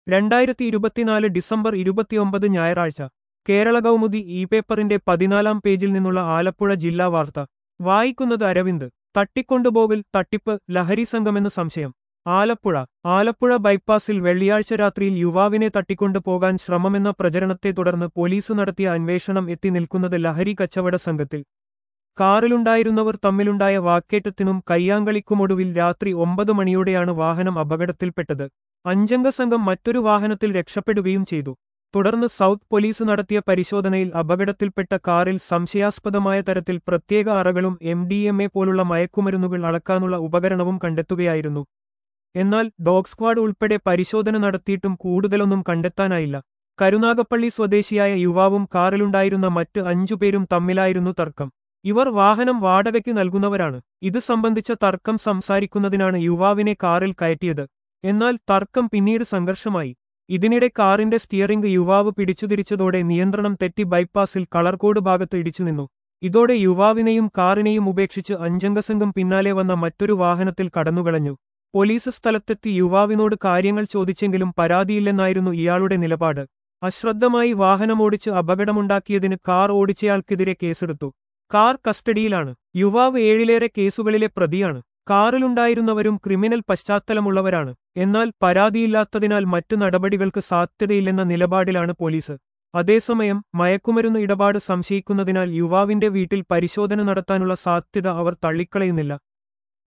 രണ്ടായിരത്തി ഇരുപത്തിനാല് ഡിസംബർ ഇരുപത്തിയൊമ്പത് ഞായറാഴ്ച കേരള കൗമുദി ഇ പേപ്പറിന്റെ പതിനാലാം പേജിൽ നിന്നുള്ള ആലപ്പുഴ ജില്ലാ വാർത്ത വായിക്കുന്നത് അരവിന്ദ് തട്ടിക്കൊണ്ടുപോകൽ തട്ടിപ്പ് ലഹരി സംഘമെന്ന് സംശയം ആലപ്പുഴ ആലപ്പുഴ ബൈപ്പാസിൽ വെള്ളിയാഴ്ച രാത്രിയിൽ യുവാവിനെ തട്ടിക്കൊണ്ടു പോകാൻ ശ്രമമെന്ന പ്രചരണത്തെ തുടർന്ന് പോലീസ് നടത്തിയ അന്വേഷണം എത്തി നിൽക്കുന്നത് ലഹരി കച്ചവട സംഘത്തിൽ കാറിലുണ്ടായിരുന്നവർ തമ്മിലുണ്ടായ വാക്കേറ്റത്തിനും കയ്യാങ്കളിക്കുമൊടുവിൽ രാത്രി ഒമ്പത് മണിയോടെയാണ് വാഹനം അപകടത്തിൽപ്പെട്ടത് അഞ്ചംഗ സംഘം മറ്റൊരു വാഹനത്തിൽ രക്ഷപ്പെടുകയും ചെയ്തു തുടർന്ന് സൗത്ത് പോലീസ് നടത്തിയ പരിശോധനയിൽ അപകടത്തിൽപ്പെട്ട കാറിൽ സംശയാസ്പദമായ തരത്തിൽ പ്രത്യേക അറകളും എം ഡി എം എ പോലുള്ള മയക്കുമരുന്നുകൾ അളക്കാനുള്ള ഉപകരണവും കണ്ടെത്തുകയായിരുന്നു എന്നാൽ ഡോഗ് സ്ക്വാഡ് ഉൾപ്പെടെ പരിശോധന നടത്തിയിട്ടും കൂടുതലൊന്നും കണ്ടെത്താനായില്ല കരുനാഗപ്പള്ളി സ്വദേശിയായ യുവാവും കാറിലുണ്ടായിരുന്ന മറ്റ് അഞ്ചുപേരും തമ്മിലായിരുന്നു തർക്കം ഇവർ വാഹനം വാടകയ്ക്ക് നൽകുന്നവരാണ് ഇത് സംബന്ധിച്ച തർക്കം സംസാരിക്കുന്നതിനാണ് യുവാവിനെ കാറിൽ കയറ്റിയത് എന്നാൽ തർക്കം പിന്നീട് സംഘർഷമായി ഇതിനിടെ കാറിന്റെ സ്റ്റിയറിംഗ് യുവാവ് പിടിച്ചുതിരിച്ചതോടെ നിയന്ത്രണം തെറ്റി ബൈപ്പാസിൽ കളർകോട് ഭാഗത്ത് ഇടിച്ചുനിന്നു ഇതോടെ യുവാവിനെയും കാറിനെയും ഉപേക്ഷിച്ച് അഞ്ചംഗസംഘം പിന്നാലെ വന്ന മറ്റൊരു വാഹനത്തിൽ കടന്നുകളഞ്ഞു പോലീസ് സ്ഥലത്തെത്തി യുവാവിനോട് കാര്യങ്ങൾ ചോദിച്ചെങ്കിലും പരാതിയില്ലെന്നായിരുന്നു ഇയാളുടെ നിലപാട് അശ്രദ്ധമായി വാഹനമോടിച്ച് അപകടമുണ്ടാക്കിയതിന് കാർ ഓടിച്ചയാൾക്കെതിരെ കേസെടുത്തു കാർ കസ്റ്റഡിയിലാണ് യുവാവ് ഏഴിലേറെ കേസുകളിലെ പ്രതിയാണ് കാറിലുണ്ടായിരുന്നവരും ക്രിമിനൽ പശ്ചാത്തലമുള്ളവരാണ് എന്നാൽ പരാതിയില്ലാത്തതിനാൽ മറ്റു നടപടികൾക്ക് സാധ്യതയില്ലെന്ന നിലപാടിലാണ് പോലീസ് അതേസമയം മയക്കുമരുന്ന് ഇടപാട് സംശയിക്കുന്നതിനാൽ യുവാവിന്റെ വീട്ടിൽ പരിശോധന നടത്താനുള്ള സാധ്യത അവർ തള്ളിക്കളയുന്നില്ല